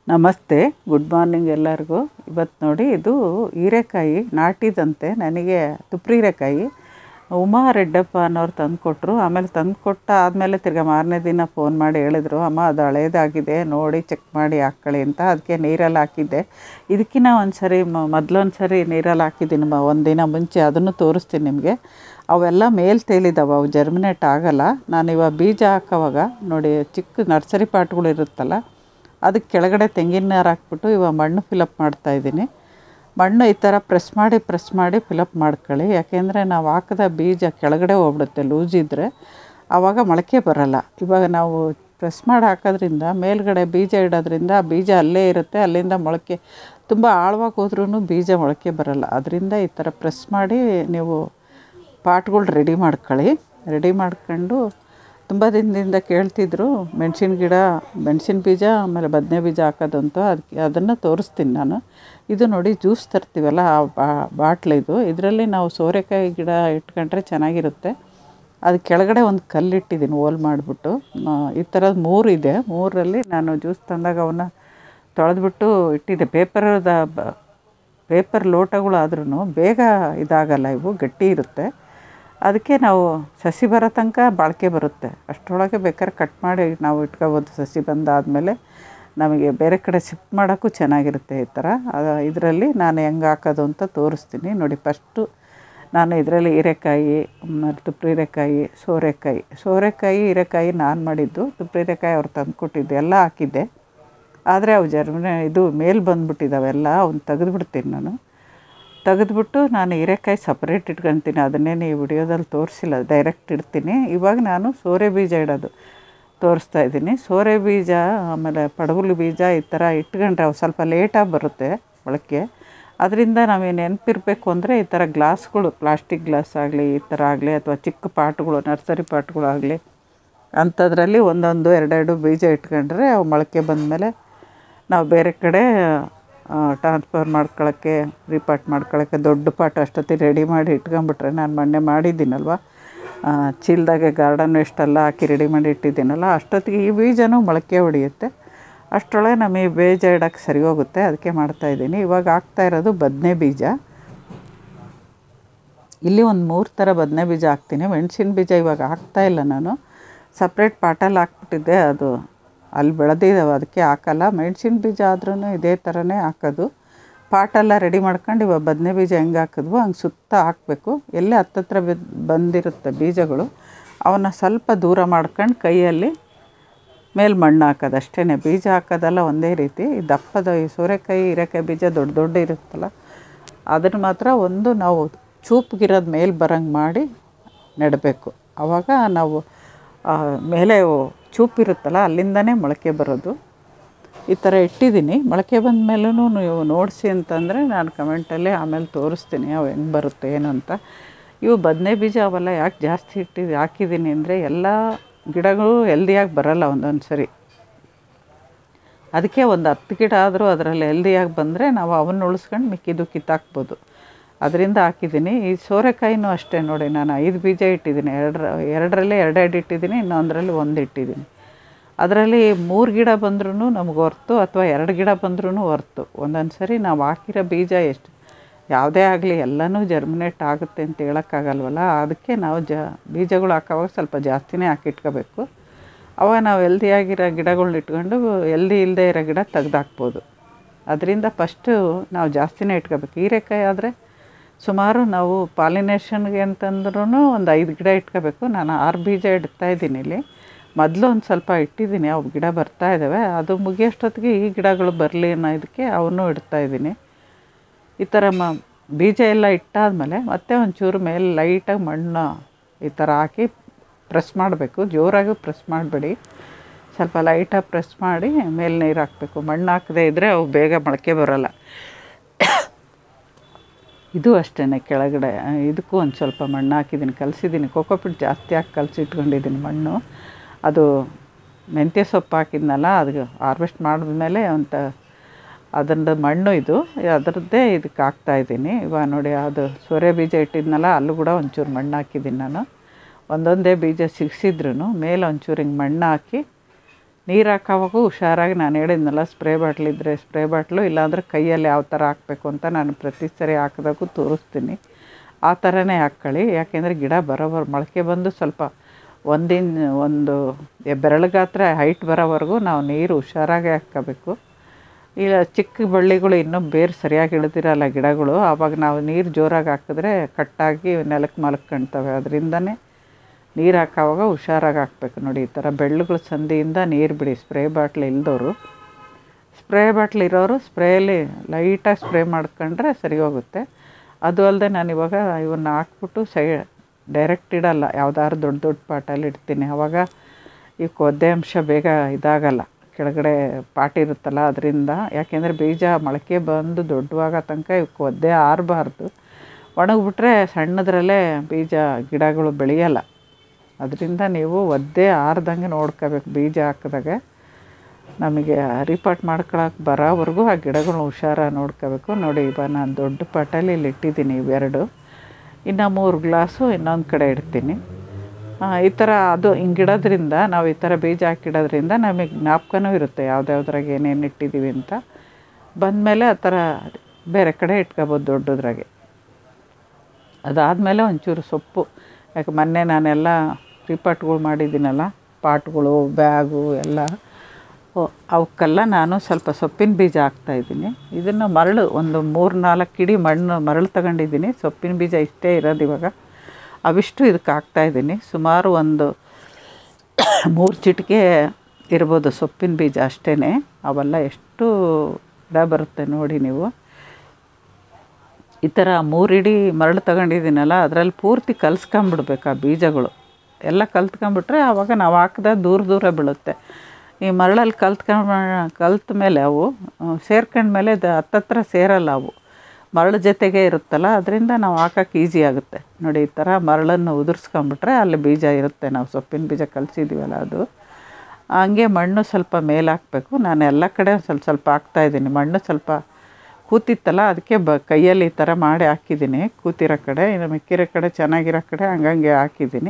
ನಮಸ್ತೆ good morning ಎಲ್ಲರಿಗೂ ಇವತ್ತು ನೋಡಿ ಇದು ಹೀರೆಕಾಯಿ ನಾಟಿದಂತೆ ನನಗೆ ತುಪ್ರಿ ಹೀರೆಕಾಯಿ ಉಮಾ ರೆಡ್ಡಪ್ಪ ಅನ್ನೋರು ತಂದುಕೊಟ್ರು ಆಮೇಲೆ ತಂದುಕೊಟ್ಟ ಆದಮೇಲೆ ತಿರ್ಗಾ ಮಾರನೇ ದಿನ ಫೋನ್ ಮಾಡಿ ಹೇಳಿದ್ರು ಅಮ್ಮ ಅದು ಹಳೇದಾಗಿದೆ ನೋಡಿ ಚೆಕ್ ಮಾಡಿ ಹಾಕ್ಕೊಳ್ಳಿ ಅಂತ ಅದಕ್ಕೆ ನೀರಲ್ಲಿ ಹಾಕಿದ್ದೆ ಇದಕ್ಕಿಂತ ಒಂದು ಸರಿ ಮೊದಲೊಂದು ಸರಿ ನೀರಲ್ಲಿ ಹಾಕಿದ್ದೀನಿ ಮ ಒಂದಿನ ಮುಂಚೆ ಅದನ್ನು ತೋರಿಸ್ತೀನಿ ನಿಮಗೆ ಅವೆಲ್ಲ ಮೇಲೆ ತೇಲಿದ್ದಾವೆ ಅವು ಜರ್ಮಿನೇಟ್ ಆಗಲ್ಲ ನಾನು ಇವಾಗ ಬೀಜ ಹಾಕೋವಾಗ ನೋಡಿ ಚಿಕ್ಕ ನರ್ಸರಿ ಪಾಟ್ಗಳು ಇರುತ್ತಲ್ಲ ಅದಕ್ಕೆ ಕೆಳಗಡೆ ತೆಂಗಿನ ನಾರು ಹಾಕ್ಬಿಟ್ಟು ಇವಾಗ ಮಣ್ಣು ಫಿಲಪ್ ಮಾಡ್ತಾಯಿದ್ದೀನಿ ಮಣ್ಣು ಈ ಥರ ಪ್ರೆಸ್ ಮಾಡಿ ಪ್ರೆಸ್ ಮಾಡಿ ಫಿಲಪ್ ಮಾಡ್ಕೊಳ್ಳಿ ಯಾಕೆಂದರೆ ನಾವು ಹಾಕಿದ ಬೀಜ ಕೆಳಗಡೆ ಹೋಗ್ಬಿಡುತ್ತೆ ಲೂಸ್ ಇದ್ದರೆ ಆವಾಗ ಮೊಳಕೆ ಬರಲ್ಲ ಇವಾಗ ನಾವು ಪ್ರೆಸ್ ಮಾಡಿ ಹಾಕೋದ್ರಿಂದ ಮೇಲ್ಗಡೆ ಬೀಜ ಇಡೋದ್ರಿಂದ ಆ ಬೀಜ ಅಲ್ಲೇ ಇರುತ್ತೆ ಅಲ್ಲಿಂದ ಮೊಳಕೆ ತುಂಬ ಆಳವಾಗಿ ಹೋದ್ರೂ ಬೀಜ ಮೊಳಕೆ ಬರಲ್ಲ ಅದರಿಂದ ಈ ಥರ ಪ್ರೆಸ್ ಮಾಡಿ ನೀವು ಪಾಟ್ಗಳು ರೆಡಿ ಮಾಡ್ಕೊಳ್ಳಿ ರೆಡಿ ಮಾಡ್ಕೊಂಡು ತುಂಬ ದಿನದಿಂದ ಕೇಳ್ತಿದ್ರು ಮೆಣಸಿನ ಗಿಡ ಮೆಣಸಿನ ಬೀಜ ಆಮೇಲೆ ಬದನೆ ಬೀಜ ಹಾಕೋದಂತೂ ಅದಕ್ಕೆ ಅದನ್ನು ತೋರಿಸ್ತೀನಿ ನಾನು ಇದು ನೋಡಿ ಜ್ಯೂಸ್ ತರ್ತೀವಲ್ಲ ಆ ಬಾ ಬಾಟ್ಲ್ ಇದು ಇದರಲ್ಲಿ ನಾವು ಸೋರೆಕಾಯಿ ಗಿಡ ಇಟ್ಕೊಂಡ್ರೆ ಚೆನ್ನಾಗಿರುತ್ತೆ ಅದು ಕೆಳಗಡೆ ಒಂದು ಕಲ್ಲಿಟ್ಟಿದ್ದೀನಿ ಓಲ್ ಮಾಡಿಬಿಟ್ಟು ಈ ಥರದ್ದು ಮೂರು ಇದೆ ಮೂರರಲ್ಲಿ ನಾನು ಜ್ಯೂಸ್ ತಂದಾಗ ಅವನ್ನ ತೊಳೆದ್ಬಿಟ್ಟು ಇಟ್ಟಿದ್ದೆ ಪೇಪರದ ಪೇಪರ್ ಲೋಟಗಳಾದ್ರೂ ಬೇಗ ಇದಾಗಲ್ಲ ಇವು ಗಟ್ಟಿ ಇರುತ್ತೆ ಅದಕ್ಕೆ ನಾವು ಸಸಿ ಬರೋ ತನಕ ಬಾಳಿಕೆ ಬರುತ್ತೆ ಅಷ್ಟರೊಳಗೆ ಬೇಕಾದ್ರೆ ಕಟ್ ಮಾಡಿ ನಾವು ಇಟ್ಕೋಬೋದು ಸಸಿ ಬಂದಾದಮೇಲೆ ನಮಗೆ ಬೇರೆ ಕಡೆ ಶಿಫ್ಟ್ ಮಾಡೋಕ್ಕೂ ಚೆನ್ನಾಗಿರುತ್ತೆ ಈ ಥರ ಇದರಲ್ಲಿ ನಾನು ಹೆಂಗೆ ಹಾಕೋದು ಅಂತ ತೋರಿಸ್ತೀನಿ ನೋಡಿ ಫಸ್ಟು ನಾನು ಇದರಲ್ಲಿ ಹೀರೆಕಾಯಿ ಮತ್ತು ತುಪ್ರಿ ಹೀರೆಕಾಯಿ ಸೋರೆಕಾಯಿ ಸೋರೆಕಾಯಿ ಹೀರೆಕಾಯಿ ನಾನು ಮಾಡಿದ್ದು ತುಪ್ರಿ ಹೀರೆಕಾಯಿ ಅವ್ರು ತಂದುಕೊಟ್ಟಿದ್ದು ಎಲ್ಲ ಹಾಕಿದ್ದೆ ಆದರೆ ಅವು ಜರ್ಮನೆ ಇದು ಮೇಲೆ ಬಂದುಬಿಟ್ಟಿದ್ದಾವೆಲ್ಲ ಅವ್ನು ತೆಗೆದುಬಿಡ್ತೀನಿ ನಾನು ತೆಗೆದ್ಬಿಟ್ಟು ನಾನು ಹೀರೆಕಾಯಿ ಸಪ್ರೇಟ್ ಇಟ್ಕೊತೀನಿ ಅದನ್ನೇ ಈ ವಿಡಿಯೋದಲ್ಲಿ ತೋರಿಸಿಲ್ಲ ಡೈರೆಕ್ಟ್ ಇಡ್ತೀನಿ ಇವಾಗ ನಾನು ಸೋರೆ ಬೀಜ ಇಡೋದು ತೋರಿಸ್ತಾ ಇದ್ದೀನಿ ಸೋರೆ ಬೀಜ ಆಮೇಲೆ ಪಡವಲು ಬೀಜ ಈ ಥರ ಇಟ್ಕೊಂಡ್ರೆ ಅವು ಸ್ವಲ್ಪ ಲೇಟಾಗಿ ಬರುತ್ತೆ ಮೊಳಕೆ ಅದರಿಂದ ನಮಗೆ ನೆನಪಿರಬೇಕು ಅಂದರೆ ಈ ಥರ ಗ್ಲಾಸ್ಗಳು ಪ್ಲಾಸ್ಟಿಕ್ ಗ್ಲಾಸ್ ಆಗಲಿ ಈ ಥರ ಆಗಲಿ ಅಥವಾ ಚಿಕ್ಕ ಪಾಟ್ಗಳು ನರ್ಸರಿ ಪಾಟ್ಗಳು ಆಗಲಿ ಅಂಥದ್ರಲ್ಲಿ ಒಂದೊಂದು ಎರಡೆರಡು ಬೀಜ ಇಟ್ಕೊಂಡ್ರೆ ಅವು ಮೊಳಕೆ ಬಂದಮೇಲೆ ನಾವು ಬೇರೆ ಕಡೆ ಟ್ರಾನ್ಸ್ಫರ್ ಮಾಡ್ಕೊಳ್ಳೋಕ್ಕೆ ರೀಪಾಟ್ ಮಾಡ್ಕೊಳ್ಳೋಕ್ಕೆ ದೊಡ್ಡ ಪಾಟ್ ಅಷ್ಟೊತ್ತಿಗೆ ರೆಡಿ ಮಾಡಿ ಇಟ್ಕೊಂಬಿಟ್ರೆ ನಾನು ಮೊನ್ನೆ ಮಾಡಿದ್ದೀನಲ್ವ ಚೀಲದಾಗೆ ಗಾರ್ಡನ್ ವೇಸ್ಟೆಲ್ಲ ಹಾಕಿ ರೆಡಿ ಮಾಡಿ ಇಟ್ಟಿದ್ದೀನಲ್ಲ ಅಷ್ಟೊತ್ತಿಗೆ ಈ ಬೀಜನೂ ಮೊಳಕೆ ಹೊಡೆಯುತ್ತೆ ಅಷ್ಟರೊಳಗೆ ನಮಗೆ ಬೀಜ ಇಡೋಕ್ಕೆ ಸರಿ ಹೋಗುತ್ತೆ ಅದಕ್ಕೆ ಮಾಡ್ತಾಯಿದ್ದೀನಿ ಇವಾಗ ಹಾಕ್ತಾ ಇರೋದು ಬದನೆ ಬೀಜ ಇಲ್ಲಿ ಒಂದು ಮೂರು ಥರ ಬದನೆ ಬೀಜ ಹಾಕ್ತೀನಿ ಮೆಣಸಿನ ಬೀಜ ಇವಾಗ ಹಾಕ್ತಾಯಿಲ್ಲ ನಾನು ಸಪ್ರೇಟ್ ಪಾಟಲ್ಲಿ ಹಾಕ್ಬಿಟ್ಟಿದ್ದೆ ಅದು ಅಲ್ಲಿ ಬೆಳೆದಿದ್ದಾವೆ ಅದಕ್ಕೆ ಹಾಕಲ್ಲ ಮೆಣಸಿನ ಬೀಜ ಆದ್ರೂ ಇದೇ ಥರನೇ ಹಾಕೋದು ಪಾಟೆಲ್ಲ ರೆಡಿ ಮಾಡ್ಕೊಂಡು ಇವಾಗ ಬದನೆ ಬೀಜ ಹೆಂಗೆ ಹಾಕಿದ್ವೋ ಹಂಗೆ ಸುತ್ತ ಹಾಕಬೇಕು ಎಲ್ಲೇ ಹತ್ತತ್ರ ಬಂದಿರುತ್ತೆ ಬೀಜಗಳು ಅವನ್ನ ಸ್ವಲ್ಪ ದೂರ ಮಾಡ್ಕೊಂಡು ಕೈಯಲ್ಲಿ ಮೇಲೆ ಮಣ್ಣು ಹಾಕೋದು ಅಷ್ಟೇ ಬೀಜ ಹಾಕೋದೆಲ್ಲ ಒಂದೇ ರೀತಿ ಈ ದಪ್ಪದ ಈ ಸೋರೆಕಾಯಿ ಹೀರೆಕಾಯಿ ಬೀಜ ದೊಡ್ಡ ದೊಡ್ಡ ಇರುತ್ತಲ್ಲ ಅದನ್ನು ಮಾತ್ರ ಒಂದು ನಾವು ಚೂಪ್ಗಿರೋದು ಮೇಲೆ ಬರೋಂಗೆ ಮಾಡಿ ನೆಡಬೇಕು ಆವಾಗ ನಾವು ಮೇಲೆ ಚೂಪಿರುತ್ತಲ್ಲ ಅಲ್ಲಿಂದನೇ ಮೊಳಕೆ ಬರೋದು ಈ ಥರ ಇಟ್ಟಿದ್ದೀನಿ ಮೊಳಕೆ ಬಂದ ಮೇಲೂ ನೀವು ನೋಡಿಸಿ ಅಂತಂದರೆ ನಾನು ಕಮೆಂಟಲ್ಲಿ ಆಮೇಲೆ ತೋರಿಸ್ತೀನಿ ಅವು ಹೆಂಗೆ ಬರುತ್ತೆ ಏನು ಅಂತ ಇವು ಬದನೆ ಬೀಜ ಅವೆಲ್ಲ ಯಾಕೆ ಜಾಸ್ತಿ ಇಟ್ಟಿದ್ದು ಹಾಕಿದ್ದೀನಿ ಅಂದರೆ ಎಲ್ಲ ಗಿಡಗಳು ಹೆಲ್ದಿಯಾಗಿ ಬರೋಲ್ಲ ಒಂದೊಂದು ಸರಿ ಅದಕ್ಕೆ ಒಂದು ಹತ್ತು ಗಿಡ ಆದರೂ ಅದರಲ್ಲಿ ಹೆಲ್ದಿಯಾಗಿ ಬಂದರೆ ನಾವು ಅವನ್ನ ಉಳಿಸ್ಕೊಂಡು ಮಿಕ್ಕಿದ್ದು ಕಿತ್ತಾಕ್ಬೋದು ಅದರಿಂದ ಹಾಕಿದ್ದೀನಿ ಈ ಸೋರೆಕಾಯಿನೂ ಅಷ್ಟೇ ನೋಡಿ ನಾನು ಐದು ಬೀಜ ಇಟ್ಟಿದ್ದೀನಿ ಎರಡರ ಎರಡರಲ್ಲಿ ಎರಡೆರಡು ಇಟ್ಟಿದ್ದೀನಿ ಇನ್ನೊಂದರಲ್ಲಿ ಒಂದು ಇಟ್ಟಿದ್ದೀನಿ ಅದರಲ್ಲಿ ಮೂರು ಗಿಡ ಬಂದ್ರೂ ನಮ್ಗೆ ಹೊರ್ತು ಅಥವಾ ಎರಡು ಗಿಡ ಬಂದ್ರೂ ಹೊರ್ತು ಒಂದೊಂದು ಸರಿ ನಾವು ಹಾಕಿರೋ ಬೀಜ ಎಷ್ಟು ಯಾವುದೇ ಆಗಲಿ ಎಲ್ಲನೂ ಜರ್ಮಿನೇಟ್ ಆಗುತ್ತೆ ಅಂತ ಹೇಳೋಕ್ಕಾಗಲ್ವಲ್ಲ ಅದಕ್ಕೆ ನಾವು ಜ ಬೀಜಗಳು ಹಾಕೋವಾಗ ಸ್ವಲ್ಪ ಜಾಸ್ತಿನೇ ಹಾಕಿಟ್ಕೋಬೇಕು ಅವಾಗ ನಾವು ಹೆಲ್ದಿಯಾಗಿರೋ ಗಿಡಗಳ್ನ ಇಟ್ಕೊಂಡು ಹೆಲ್ದಿ ಇಲ್ಲದೆ ಇರೋ ಗಿಡ ತೆಗ್ದಾಕ್ಬೋದು ಅದರಿಂದ ಫಸ್ಟು ನಾವು ಜಾಸ್ತಿನೇ ಇಟ್ಕೋಬೇಕು ಹೀರೆಕಾಯಿ ಆದರೆ ಸುಮಾರು ನಾವು ಪಾಲಿನೇಷನ್ಗೆ ಅಂತಂದ್ರೂ ಒಂದು ಐದು ಗಿಡ ಇಟ್ಕೋಬೇಕು ನಾನು ಆರು ಬೀಜ ಇಡ್ತಾ ಇದ್ದೀನಿ ಇಲ್ಲಿ ಮೊದಲು ಒಂದು ಸ್ವಲ್ಪ ಇಟ್ಟಿದ್ದೀನಿ ಅವು ಗಿಡ ಬರ್ತಾ ಇದ್ದಾವೆ ಅದು ಮುಗಿಯೋಷ್ಟೊತ್ತಿಗೆ ಈ ಗಿಡಗಳು ಬರಲಿ ಅನ್ನೋ ಇದಕ್ಕೆ ಅವನ್ನೂ ಇಡ್ತಾ ಇದ್ದೀನಿ ಈ ಥರ ಮ ಬೀಜ ಎಲ್ಲ ಇಟ್ಟಾದಮೇಲೆ ಮತ್ತೆ ಒಂಚೂರು ಮೇಲೆ ಲೈಟಾಗಿ ಮಣ್ಣು ಈ ಥರ ಹಾಕಿ ಪ್ರೆಸ್ ಮಾಡಬೇಕು ಜೋರಾಗಿ ಪ್ರೆಸ್ ಮಾಡಬೇಡಿ ಸ್ವಲ್ಪ ಲೈಟಾಗಿ ಪ್ರೆಸ್ ಮಾಡಿ ಮೇಲೆ ನೀರು ಹಾಕಬೇಕು ಮಣ್ಣು ಹಾಕದೇ ಇದ್ದರೆ ಅವು ಬೇಗ ಮೊಳಕೆ ಬರೋಲ್ಲ ಇದು ಅಷ್ಟೇ ಕೆಳಗಡೆ ಇದಕ್ಕೂ ಒಂದು ಸ್ವಲ್ಪ ಮಣ್ಣು ಹಾಕಿದ್ದೀನಿ ಕಲಸಿದ್ದೀನಿ ಕೋಕೋಪಿಟ್ ಜಾಸ್ತಿ ಹಾಕಿ ಕಲಸಿಟ್ಕೊಂಡಿದ್ದೀನಿ ಮಣ್ಣು ಅದು ಮೆಂತ್ಯ ಸೊಪ್ಪು ಹಾಕಿದ್ನಲ್ಲ ಅದು ಹಾರ್ವೆಸ್ಟ್ ಮಾಡಿದ್ಮೇಲೆ ಅಂತ ಅದರದ್ದು ಮಣ್ಣು ಇದು ಅದರದ್ದೇ ಇದಕ್ಕೆ ಹಾಕ್ತಾಯಿದ್ದೀನಿ ಇವಾಗ ನೋಡಿ ಅದು ಸೋರೆ ಬೀಜ ಇಟ್ಟಿದ್ನಲ್ಲ ಅಲ್ಲೂ ಕೂಡ ಒಂಚೂರು ಮಣ್ಣು ಹಾಕಿದ್ದೀನಿ ನಾನು ಒಂದೊಂದೇ ಬೀಜ ಸಿಗಿಸಿದ್ರೂ ಮೇಲೆ ಒಂಚೂರು ಹಿಂಗೆ ಮಣ್ಣು ಹಾಕಿ ನೀರು ಹಾಕೋವಾಗೂ ಹುಷಾರಾಗಿ ನಾನು ಹೇಳಿದ್ನಲ್ಲ ಸ್ಪ್ರೇ ಬಾಟ್ಲ್ ಇದ್ದರೆ ಸ್ಪ್ರೇ ಬಾಟ್ಲು ಇಲ್ಲಾಂದರೆ ಕೈಯಲ್ಲಿ ಯಾವ ಥರ ಹಾಕಬೇಕು ಅಂತ ನಾನು ಪ್ರತಿ ಸರಿ ಹಾಕಿದಾಗೂ ತೋರಿಸ್ತೀನಿ ಆ ಥರನೇ ಹಾಕ್ಕೊಳ್ಳಿ ಯಾಕೆಂದರೆ ಗಿಡ ಬರೋವರ್ ಮೊಳಕೆ ಬಂದು ಸ್ವಲ್ಪ ಒಂದಿನ ಒಂದು ಬೆರಳು ಗಾತ್ರ ಹೈಟ್ ಬರೋವರೆಗೂ ನಾವು ನೀರು ಹುಷಾರಾಗಿ ಹಾಕ್ಕೋಬೇಕು ಇಲ್ಲ ಚಿಕ್ಕ ಬಳ್ಳಿಗಳು ಇನ್ನೂ ಬೇರು ಸರಿಯಾಗಿ ಇಳಿದಿರಲ್ಲ ಗಿಡಗಳು ಆವಾಗ ನಾವು ನೀರು ಜೋರಾಗಿ ಹಾಕಿದ್ರೆ ಕಟ್ಟಾಗಿ ನೆಲಕ್ಕೆ ಮಲ್ಕೊಳ್ತವೆ ಅದರಿಂದನೇ ನೀರು ಹಾಕೋವಾಗ ಹುಷಾರಾಗಿ ಹಾಕ್ಬೇಕು ನೋಡಿ ಈ ಥರ ಬೆಳ್ಳುಗಳ ಸಂದಿಯಿಂದ ನೀರು ಬಿಡಿ ಸ್ಪ್ರೇ ಬಾಟ್ಲ್ ಇಲ್ದವರು ಸ್ಪ್ರೇ ಬಾಟ್ಲ್ ಇರೋರು ಸ್ಪ್ರೇಯಲ್ಲಿ ಲೈಟಾಗಿ ಸ್ಪ್ರೇ ಮಾಡ್ಕೊಂಡ್ರೆ ಸರಿ ಹೋಗುತ್ತೆ ಅದು ಅಲ್ಲದೆ ನಾನು ಇವಾಗ ಇವನ್ನ ಹಾಕ್ಬಿಟ್ಟು ಸೈ ಡೈರೆಕ್ಟ್ ಇಡಲ್ಲ ಯಾವ್ದಾದ್ರು ದೊಡ್ಡ ದೊಡ್ಡ ಪಾಟಲ್ಲಿ ಇಡ್ತೀನಿ ಆವಾಗ ಈ ಒದ್ದೆ ಅಂಶ ಬೇಗ ಇದಾಗಲ್ಲ ಕೆಳಗಡೆ ಪಾಟ್ ಇರುತ್ತಲ್ಲ ಅದರಿಂದ ಯಾಕೆಂದರೆ ಬೀಜ ಮೊಳಕೆ ಬಂದು ದೊಡ್ಡವಾಗ ತನಕ ಇವಕ್ಕೆ ಒದ್ದೆ ಆರಬಾರ್ದು ಒಣಗಿಬಿಟ್ರೆ ಸಣ್ಣದ್ರಲ್ಲೇ ಬೀಜ ಗಿಡಗಳು ಬೆಳೆಯಲ್ಲ ಅದರಿಂದ ನೀವು ಒದ್ದೆ ಆರ್ದಂಗೆ ನೋಡ್ಕೋಬೇಕು ಬೀಜ ಹಾಕಿದಾಗ ನಮಗೆ ರಿಪಾಟ್ ಮಾಡ್ಕೊಳಕ್ಕೆ ಬರೋವರೆಗೂ ಆ ಗಿಡಗಳನ್ನ ಹುಷಾರಾಗಿ ನೋಡ್ಕೋಬೇಕು ನೋಡಿ ಇವಾಗ ನಾನು ದೊಡ್ಡ ಪಾಟಲ್ಲಿ ಇಲ್ಲಿ ಇಟ್ಟಿದ್ದೀನಿ ಇವೆರಡು ಇನ್ನು ಮೂರು ಗ್ಲಾಸು ಇನ್ನೊಂದು ಕಡೆ ಇಡ್ತೀನಿ ಆ, ಈ ಥರ ಅದು ಹಿಂಗಿಡೋದ್ರಿಂದ ನಾವು ಈ ಥರ ಬೀಜ ಹಾಕಿಡೋದ್ರಿಂದ ನಮಗೆ ಜ್ಞಾಪಕನೂ ಇರುತ್ತೆ ಯಾವ್ದ್ಯಾವ್ದ್ರಾಗ ಏನೇನು ಇಟ್ಟಿದ್ದೀವಿ ಅಂತ ಬಂದಮೇಲೆ ಆ ಥರ ಬೇರೆ ಕಡೆ ಇಟ್ಕೋಬೋದು ದೊಡ್ಡದ್ರಾಗೆ ಅದಾದಮೇಲೆ ಒಂಚೂರು ಸೊಪ್ಪು ಯಾಕೆ ಮೊನ್ನೆ ನಾನೆಲ್ಲ ರಿಪಾಟ್ಗಳು ಮಾಡಿದ್ದೀನಲ್ಲ ಪಾಟ್ಗಳು ಬ್ಯಾಗು ಎಲ್ಲ ಓ, ಅವಕ್ಕೆಲ್ಲ ನಾನು ಸ್ವಲ್ಪ ಸೊಪ್ಪಿನ ಬೀಜ ಹಾಕ್ತಾಯಿದ್ದೀನಿ ಇದನ್ನು ಮರಳು ಒಂದು ಮೂರು ನಾಲ್ಕು ಕಿಡಿ ಮಣ್ಣು ಮರಳು ತಗೊಂಡಿದ್ದೀನಿ ಸೊಪ್ಪಿನ ಬೀಜ ಇಷ್ಟೇ ಇರೋದು ಇವಾಗ ಅವಿಷ್ಟು ಇದಕ್ಕೆ ಹಾಕ್ತಾಯಿದ್ದೀನಿ ಸುಮಾರು ಒಂದು ಮೂರು ಚಿಟಿಕೆ ಇರ್ಬೋದು ಸೊಪ್ಪಿನ ಬೀಜ ಅಷ್ಟೇ ಅವೆಲ್ಲ ಎಷ್ಟು ಗಿಡ ಬರುತ್ತೆ ನೋಡಿ ನೀವು ಈ ಥರ ಮೂರಿಡಿ ಮರಳು ತಗೊಂಡಿದ್ದೀನಲ್ಲ ಅದರಲ್ಲಿ ಪೂರ್ತಿ ಕಲ್ಸ್ಕೊಂಬಿಡ್ಬೇಕು ಆ ಬೀಜಗಳು ಎಲ್ಲ ಕಲ್ತ್ಕೊಂಬಿಟ್ರೆ ಆವಾಗ ನಾವು ಹಾಕಿದ ದೂರ ದೂರ ಬೀಳುತ್ತೆ ಈ ಮರಳಲ್ಲಿ ಕಲ್ತ್ಕೊಂಡ್ ಕಲ್ತ ಮೇಲೆ ಅವು ಸೇರ್ಕೊಂಡ್ಮೇಲೆ ಅದು ಹತ್ತತ್ರ ಸೇರಲ್ಲ ಅವು ಮರಳು ಜೊತೆಗೆ ಇರುತ್ತಲ್ಲ ಅದರಿಂದ ನಾವು ಹಾಕಕ್ಕೆ ಈಸಿ ಆಗುತ್ತೆ ನೋಡಿ ಈ ಥರ ಮರಳನ್ನು ಉದುರಿಸ್ಕೊಂಬಿಟ್ರೆ ಅಲ್ಲಿ ಬೀಜ ಇರುತ್ತೆ ನಾವು ಸೊಪ್ಪಿನ ಬೀಜ ಕಲಿಸಿದ್ದೀವಲ್ಲ ಅದು ಹಂಗೆ ಮಣ್ಣು ಸ್ವಲ್ಪ ಮೇಲೆ ಹಾಕಬೇಕು ನಾನು ಎಲ್ಲ ಕಡೆ ಸ್ವಲ್ಪ ಸ್ವಲ್ಪ ಹಾಕ್ತಾಯಿದ್ದೀನಿ ಮಣ್ಣು ಸ್ವಲ್ಪ ಕೂತಿತ್ತಲ್ಲ ಅದಕ್ಕೆ ಬ ಕೈಯಲ್ಲಿ ಈ ಥರ ಮಾಡಿ ಹಾಕಿದ್ದೀನಿ ಕೂತಿರೋ ಕಡೆ ಇನ್ನು ಮಿಕ್ಕಿರೋ ಕಡೆ ಚೆನ್ನಾಗಿರೋ ಕಡೆ ಹಂಗಂಗೆ ಹಾಕಿದ್ದೀನಿ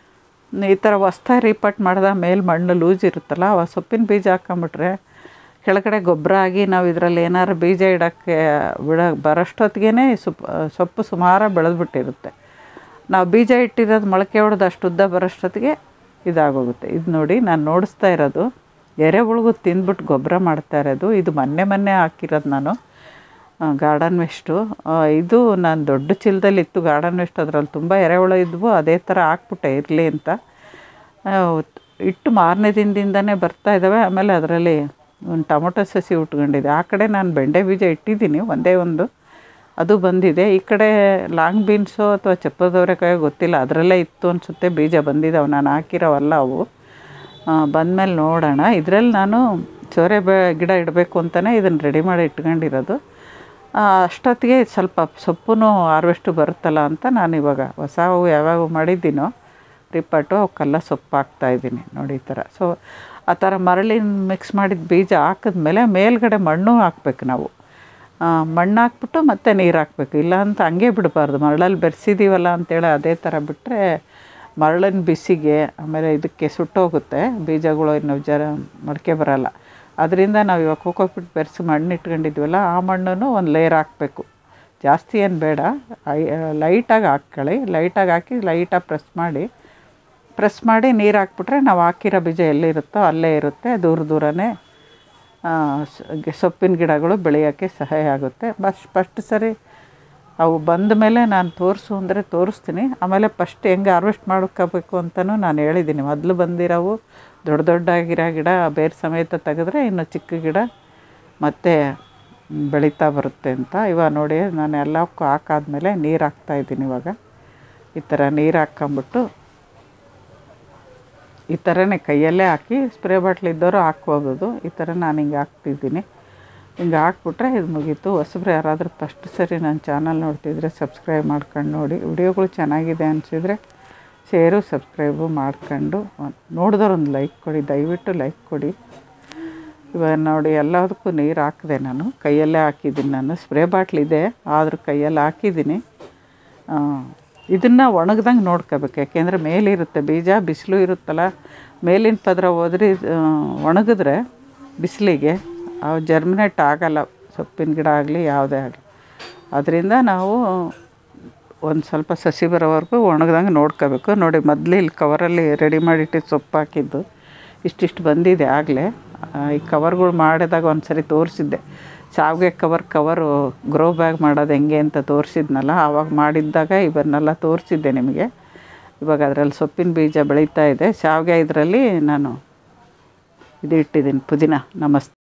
ಈ ಥರ ಹೊಸ್ದಾಗಿ ರೀಪಾಟ್ ಮಾಡಿದ ಮೇಲೆ ಮಣ್ಣು ಲೂಸ್ ಇರುತ್ತಲ್ಲ ಅವ ಸೊಪ್ಪಿನ ಬೀಜ ಹಾಕೊಂಬಿಟ್ರೆ ಕೆಳಗಡೆ ಗೊಬ್ಬರ ಆಗಿ ನಾವು ಇದರಲ್ಲಿ ಏನಾರು ಬೀಜ ಇಡೋಕ್ಕೆ ಬಿಡ ಬರೋಷ್ಟೊತ್ತಿಗೆ ಸೊಪ್ಪು ಸೊಪ್ಪು ಸುಮಾರು ಬೆಳೆದ್ಬಿಟ್ಟಿರುತ್ತೆ ನಾವು ಬೀಜ ಇಟ್ಟಿರೋದು ಮೊಳಕೆ ಹೊಡೆದು ಅಷ್ಟು ಉದ್ದ ಬರೋಷ್ಟೊತ್ತಿಗೆ ಇದಾಗೋಗುತ್ತೆ ಇದು ನೋಡಿ ನಾನು ನೋಡಿಸ್ತಾ ಇರೋದು ಎರೆಹುಳುಗು ತಿಂದ್ಬಿಟ್ಟು ಗೊಬ್ಬರ ಮಾಡ್ತಾ ಇರೋದು ಇದು ಮೊನ್ನೆ ಮೊನ್ನೆ ಹಾಕಿರೋದು ನಾನು ಗಾರ್ಡನ್ ವೇಸ್ಟು ಇದು ನಾನು ದೊಡ್ಡ ಚೀಲದಲ್ಲಿ ಇತ್ತು ಗಾರ್ಡನ್ ವೇಸ್ಟ್ ಅದರಲ್ಲಿ ತುಂಬ ಎರೆಹುಳು ಇದ್ವು ಅದೇ ಥರ ಹಾಕ್ಬಿಟ್ಟೆ ಇರಲಿ ಅಂತ ಆ, ಇಟ್ಟು ಮಾರನೇ ದಿನದಿಂದನೇ ಬರ್ತಾ ಇದ್ದಾವೆ ಆಮೇಲೆ ಅದರಲ್ಲಿ ಒಂದು ಟೊಮೊಟೊ ಸಸಿ ಉಟ್ಕೊಂಡಿದೆ ಆ ಕಡೆ ನಾನು ಬೆಂಡೆ ಬೀಜ ಇಟ್ಟಿದ್ದೀನಿ ಒಂದೇ ಒಂದು ಅದು ಬಂದಿದೆ ಈ ಕಡೆ ಲಾಂಗ್ ಬೀನ್ಸು ಅಥವಾ ಚಪ್ಪದವರೆಕಾಯಿ ಗೊತ್ತಿಲ್ಲ ಅದರಲ್ಲೇ ಇತ್ತು ಅನಿಸುತ್ತೆ ಬೀಜ ಬಂದಿದ್ದಾವೆ ನಾನು ಹಾಕಿರೋವಲ್ಲ ಅವು ಬಂದಮೇಲೆ ನೋಡೋಣ ಇದರಲ್ಲಿ ನಾನು ಸೋರೆ ಬೆ ಗಿಡ ಇಡಬೇಕು ಅಂತಲೇ ಇದನ್ನು ರೆಡಿ ಮಾಡಿ ಇಟ್ಕೊಂಡಿರೋದು ಆ, ಅಷ್ಟೊತ್ತಿಗೆ ಸ್ವಲ್ಪ ಸೊಪ್ಪು ಹಾರ್ವೆಸ್ಟು ಬರುತ್ತಲ್ಲ ಅಂತ ನಾನು ಇವಾಗ ಹೊಸ ಹೂವು ಯಾವ್ಯಾವ ಮಾಡಿದ್ದೀನೋ ರಿಪ್ಪಟ್ಟು ಅವಕ್ಕೆಲ್ಲ ಸೊಪ್ಪು ಹಾಕ್ತಾಯಿದ್ದೀನಿ ನೋಡಿ ಈ ಥರ ಸೊ ಆ ಥರ ಮರಳಿನ ಮಿಕ್ಸ್ ಮಾಡಿದ ಬೀಜ ಹಾಕಿದ್ಮೇಲೆ ಮೇಲ್ಗಡೆ ಮಣ್ಣು ಹಾಕ್ಬೇಕು ನಾವು ಆ, ಮಣ್ಣು ಹಾಕ್ಬಿಟ್ಟು ಮತ್ತೆ ನೀರು ಹಾಕ್ಬೇಕು ಇಲ್ಲ ಅಂತ ಹಂಗೆ ಬಿಡಬಾರ್ದು ಮರಳಲ್ಲಿ ಬೆರೆಸಿದ್ದೀವಲ್ಲ ಅಂತೇಳಿ ಅದೇ ಥರ ಬಿಟ್ಟರೆ ಮರಳಿನ ಬಿಸಿಗೆ ಆಮೇಲೆ ಇದಕ್ಕೆ ಸುಟ್ಟೋಗುತ್ತೆ ಬೀಜಗಳು ಇನ್ನು ಜರ ಮೊಳಕೆ ಬರಲ್ಲ ಅದರಿಂದ ನಾವು ಇವಾಗ ಕೋಕೋಪಿಟ್ ಬೆರೆಸಿ ಮಣ್ಣು ಇಟ್ಕೊಂಡಿದ್ವಲ್ಲ ಆ ಮಣ್ಣನ್ನು ಒಂದು ಲೇಯರ್ ಹಾಕಬೇಕು ಜಾಸ್ತಿ ಏನು ಬೇಡ ಐ ಲೈಟಾಗಿ ಹಾಕ್ಕೊಳ್ಳಿ ಲೈಟಾಗಿ ಹಾಕಿ ಲೈಟಾಗಿ ಪ್ರೆಸ್ ಮಾಡಿ ಪ್ರೆಸ್ ಮಾಡಿ ನೀರು ಹಾಕ್ಬಿಟ್ರೆ ನಾವು ಹಾಕಿರೋ ಬೀಜ ಎಲ್ಲಿರುತ್ತೋ ಅಲ್ಲೇ ಇರುತ್ತೆ ದೂರ ದೂರನೇ ಆ, ಸ- ಗೆ- ಸೊಪ್ಪಿನ ಗಿಡಗಳು ಬೆಳೆಯೋಕ್ಕೆ ಸಹಾಯ ಆಗುತ್ತೆ ಬಸ್ ಫಸ್ಟ್ ಸರಿ ಅವು ಬಂದ ಮೇಲೆ ನಾನು ತೋರಿಸು ಅಂದರೆ ತೋರಿಸ್ತೀನಿ ಆಮೇಲೆ ಫಸ್ಟ್ ಹೆಂಗೆ ಹಾರ್ವೆಸ್ಟ್ ಮಾಡ್ಕೋಬೇಕು ಅಂತಲೂ ನಾನು ಹೇಳಿದ್ದೀನಿ ಮೊದಲು ಬಂದಿರೋವು ದೊಡ್ಡ ದೊಡ್ಡಾಗಿರೋ ಗಿಡ ಬೇರೆ ಸಮೇತ ತೆಗೆದ್ರೆ ಇನ್ನು ಚಿಕ್ಕ ಗಿಡ ಮತ್ತೆ ಬೆಳೀತಾ ಬರುತ್ತೆ ಅಂತ ಇವಾಗ ನೋಡಿ ನಾನು ಎಲ್ಲಕ್ಕೂ ಹಾಕಾದ್ಮೇಲೆ ನೀರು ಹಾಕ್ತಾಯಿದ್ದೀನಿ ಇವಾಗ ಈ ಥರ ನೀರು ಹಾಕ್ಕೊಂಬಿಟ್ಟು ಈ ಥರನೇ ಕೈಯಲ್ಲೇ ಹಾಕಿ ಸ್ಪ್ರೇ ಬಾಟ್ಲ್ ಇದ್ದವರು ಹಾಕ್ಕೋಬೋದು ಈ ಥರ ನಾನು ಹಿಂಗೆ ಹಾಕ್ತಿದ್ದೀನಿ ಹಿಂಗೆ ಹಾಕ್ಬಿಟ್ರೆ ಇದು ಮುಗೀತು ಹೊಸಬ್ರು ಯಾರಾದರೂ ಫಸ್ಟ್ ಸರಿ ನನ್ನ ಚಾನಲ್ ನೋಡ್ತಿದ್ರೆ ಸಬ್ಸ್ಕ್ರೈಬ್ ಮಾಡ್ಕೊಂಡು ನೋಡಿ ವಿಡಿಯೋಗಳು ಚೆನ್ನಾಗಿದೆ ಅನಿಸಿದರೆ ಶೇರು ಸಬ್ಸ್ಕ್ರೈಬು ಮಾಡ್ಕೊಂಡು ನೋಡಿದವ್ರು ಒಂದು ಲೈಕ್ ಕೊಡಿ ದಯವಿಟ್ಟು ಲೈಕ್ ಕೊಡಿ ಇವಾಗ ನೋಡಿ ಎಲ್ಲದಕ್ಕೂ ನೀರು ಹಾಕಿದೆ ನಾನು ಕೈಯಲ್ಲೇ ಹಾಕಿದ್ದೀನಿ ನಾನು ಸ್ಪ್ರೇ ಬಾಟ್ಲ್ ಇದೆ ಆದರೂ ಕೈಯಲ್ಲಿ ಹಾಕಿದ್ದೀನಿ ಇದನ್ನು ಒಣಗ್ದಂಗೆ ನೋಡ್ಕೋಬೇಕು ಯಾಕೆಂದರೆ ಮೇಲಿರುತ್ತೆ ಬೀಜ ಬಿಸಿಲು ಇರುತ್ತಲ್ಲ ಮೇಲಿನ ಪದರ ಹೋದ್ರಿ ಒಣಗಿದ್ರೆ ಬಿಸಿಲಿಗೆ ಅವು ಜರ್ಮಿನೇಟ್ ಆಗಲ್ಲ ಸೊಪ್ಪಿನ ಗಿಡ ಆಗಲಿ ಯಾವುದೇ ಆಗಲಿ ಅದರಿಂದ ನಾವು ಒಂದು ಸ್ವಲ್ಪ ಸಸಿ ಬರೋವರೆಗೂ ಒಣಗ್ದಂಗೆ ನೋಡ್ಕೋಬೇಕು ನೋಡಿ ಮೊದಲು ಇಲ್ಲಿ ಕವರಲ್ಲಿ ರೆಡಿ ಮಾಡಿಟ್ಟಿದ್ದು ಸೊಪ್ಪು ಹಾಕಿದ್ದು ಇಷ್ಟಿಷ್ಟು ಬಂದಿದೆ ಆಗಲೇ ಈ ಕವರ್ಗಳು ಮಾಡಿದಾಗ ಒಂದು ಸರಿ ತೋರಿಸಿದ್ದೆ ಶಾವಿಗೆ ಕವರ್ ಕವರು ಗ್ರೋ ಬ್ಯಾಗ್ ಮಾಡೋದು ಹೆಂಗೆ ಅಂತ ತೋರಿಸಿದ್ನಲ್ಲ ಆವಾಗ ಮಾಡಿದ್ದಾಗ ಇವನ್ನೆಲ್ಲ ತೋರಿಸಿದ್ದೆ ನಿಮಗೆ ಇವಾಗ ಅದರಲ್ಲಿ ಸೊಪ್ಪಿನ ಬೀಜ ಬೆಳೀತಾ ಇದೆ ಶಾವಿಗೆ ಇದರಲ್ಲಿ ನಾನು ಇದು ಇಟ್ಟಿದ್ದೀನಿ ಪುದೀನ ನಮಸ್ತೆ